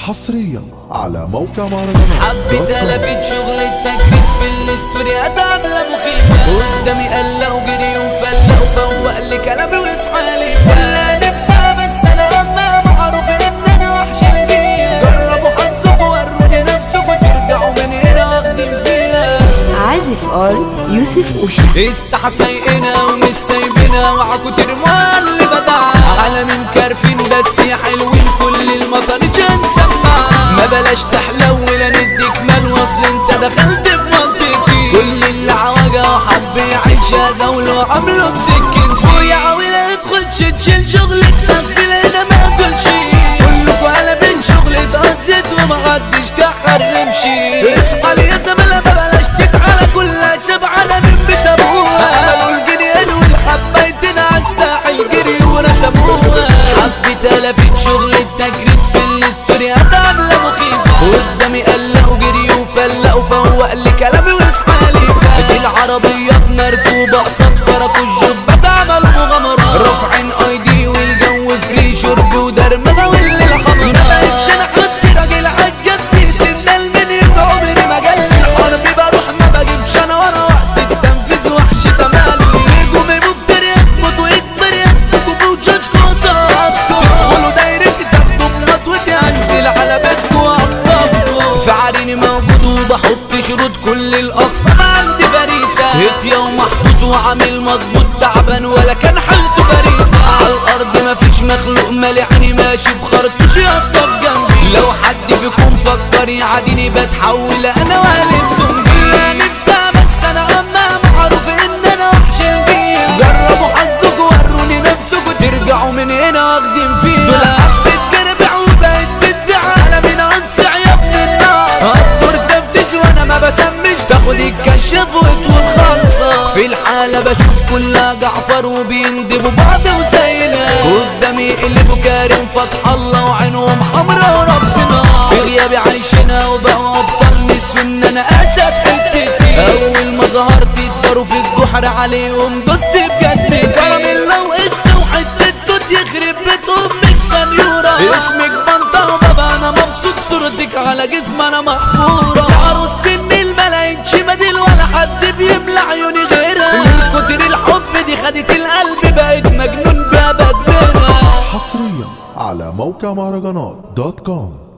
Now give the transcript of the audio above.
حصريا على موقع مهرجانات حبيت قلبت شغل التكريم في الاستوريات عاملة مخيفة قدامي قلق وجري وفلق وفوق لي كلامي واصحى لي كلها نفسها بس انا اما معروف ان انا وحش الدنيا جربوا حظكم وروني نفسكم ترجعوا من هنا واخدين فيها عازف ار يوسف اوشا الساحة سايقنا ومش سايبنا وعكوا ترموا اللي بدع على من كارفين بس يا حلوين كل المطر جان سمع ما بلاش تحلو ولا نديك مال وصل انت دخلت في منطقتي كل اللي عوجة وحب يعيشها زول وعمله بسكن يا عويل ادخل شد شيل شغلك تقبل هنا ما تقولش كلكوا على بين شغل اتغزت ومحدش كحر رمشي اصحى لي يا زملاء ما بلاش تتعالى كلها شبعانة من بيت ابوها عملوا الجنيان والحبايتين على الساحل جري ورسموها حبيت الافت شغل التجريد في الاستوريات عاملة مخيفة قدامي قلق وجري وفلق وفوق لي كلامي واصحى لي دي العربيات مركوبة قصاد فرقوا الجبات عملوا مغامرات رافعين ايدي والجو فري شرب ودرمغة والليلة حمرا ما بقتش انا حد راجل عجبني سن المني عمري ما جال في الحرب بروح ما بجيبش انا ورا وقت التنفيذ وحش تمالي هجومي مفتريات موت واجباريات تكون وجوجكوا قصادكوا تدخلوا دايرتي تاخدوا بمطوتي هنزل على بيتكوا واقطفكوا في عريني موجود وبحط شروط كل الاقسام عندي فريسة هتيا ومحطوط وعامل مظبوط تعبان ولا كان حالته باريسة على الارض مفيش مخلوق مالي عيني ماشي بخرطوش يا اسطى جنبي لو حد فيكم فكر يعاديني بتحول انا والد زومبي نفسها بس انا اما معروف ان انا وحش البيئة جربوا حظكوا وروني نفسكوا ترجعوا من هنا واخدين فيها دول حبة تربع وبقت بتبيع على من انصع يا ابن الناس هتدور تفتش وانا ما بسمش تاخد الكشف وتقول خالصة في الحالة بشوف كلها جعفر وبيندبوا بعض وزينا قدامي يقلبوا كريم فتح الله وعينهم حمرا وربنا في غيابي عايشنا وبقوا ابطال نسيوا ان انا اسد حتتي اول ما ظهرت يداروا في الجحر عليهم دوست بجسمي كرم الله وقشطة وحتة توت يخرب بيت امك سنيورة اسمك بنطة وبابا انا مبسوط صورتك على جسم انا محفورة عروسة النيل ملاقيتش بديل ولا حد بيملى عيوني غيرها من كتر الحب دي خدت القلب بقت مجنون بيها بدلها حصريا على موقع مهرجانات دوت كوم